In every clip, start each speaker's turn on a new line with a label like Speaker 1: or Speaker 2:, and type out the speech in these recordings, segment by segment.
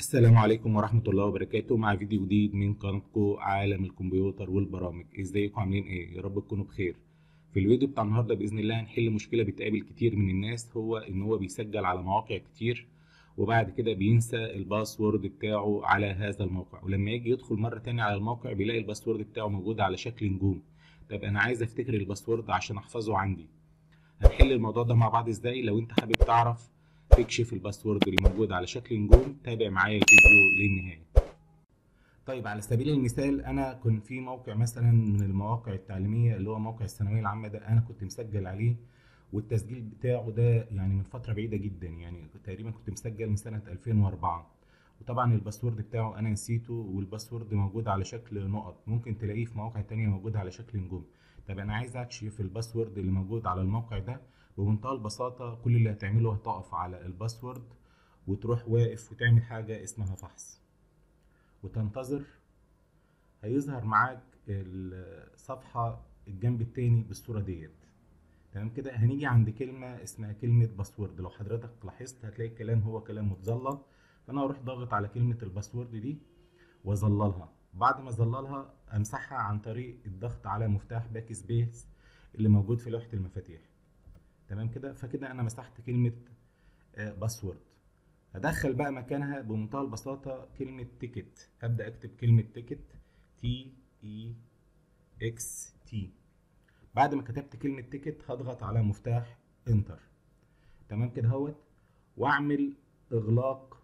Speaker 1: السلام عليكم ورحمة الله وبركاته مع فيديو جديد من قناتكم عالم الكمبيوتر والبرامج ازيكم عاملين ايه يا رب تكونوا بخير في الفيديو بتاع النهاردة بإذن الله هنحل مشكلة بتقابل كتير من الناس هو ان هو بيسجل على مواقع كتير وبعد كده بينسى الباسورد بتاعه على هذا الموقع ولما يجي يدخل مرة تانية على الموقع بيلاقي الباسورد بتاعه موجود على شكل نجوم طب انا عايز افتكر الباسورد عشان احفظه عندي هنحل الموضوع ده مع بعض ازاي لو انت حابب تعرف تكشف الباسورد اللي موجود على شكل نجوم تابع معايا الفيديو للنهاية طيب على سبيل المثال انا كنت في موقع مثلا من المواقع التعليمية اللي هو موقع الثانوية العامة ده انا كنت مسجل عليه والتسجيل بتاعه ده يعني من فترة بعيدة جدا يعني تقريبا كنت مسجل من سنة 2004 وطبعا الباسورد بتاعه انا نسيته والباسورد موجود على شكل نقط ممكن تلاقيه في مواقع تانية موجود على شكل نجوم طب انا عايز اكشف الباسورد اللي موجود على الموقع ده بمنتهى البساطة كل اللي هتعمله هتقف على الباسورد وتروح واقف وتعمل حاجة اسمها فحص وتنتظر هيظهر معاك الصفحة الجنب التاني بالصورة ديت تمام كده هنيجي عند كلمة اسمها كلمة باسورد لو حضرتك لاحظت هتلاقي الكلام هو كلام متظلل فأنا هروح ضاغط على كلمة الباسورد دي وأظللها بعد ما أظللها أمسحها عن طريق الضغط على مفتاح باك سبيس اللي موجود في لوحة المفاتيح تمام كده فكده انا مسحت كلمه باسورد هدخل بقى مكانها بمنتهى البساطه كلمه تيكت هبدا اكتب كلمه تيكت تي اي اكس تي بعد ما كتبت كلمه تيكت هضغط على مفتاح انتر تمام كده اهوت واعمل اغلاق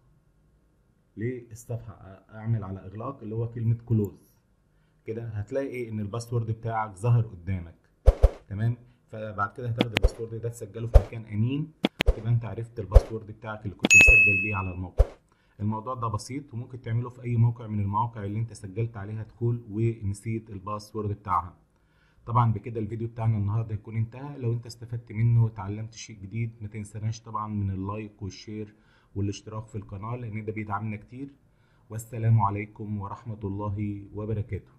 Speaker 1: للصفحه اعمل على اغلاق اللي هو كلمه كلوز كده هتلاقي ان الباسورد بتاعك ظهر قدامك تمام فبعد كده هتاخد الباسورد ده تسجله في مكان امين تبقى انت عرفت الباسورد بتاعك اللي كنت مسجل بيه على الموقع الموضوع ده بسيط وممكن تعمله في اي موقع من المواقع اللي انت سجلت عليها دخول ونسيت الباسورد بتاعها طبعا بكده الفيديو بتاعنا النهارده يكون انتهى لو انت استفدت منه وتعلمت شيء جديد ما تنساناش طبعا من اللايك والشير والاشتراك في القناه لان ده بيدعمنا كتير والسلام عليكم ورحمه الله وبركاته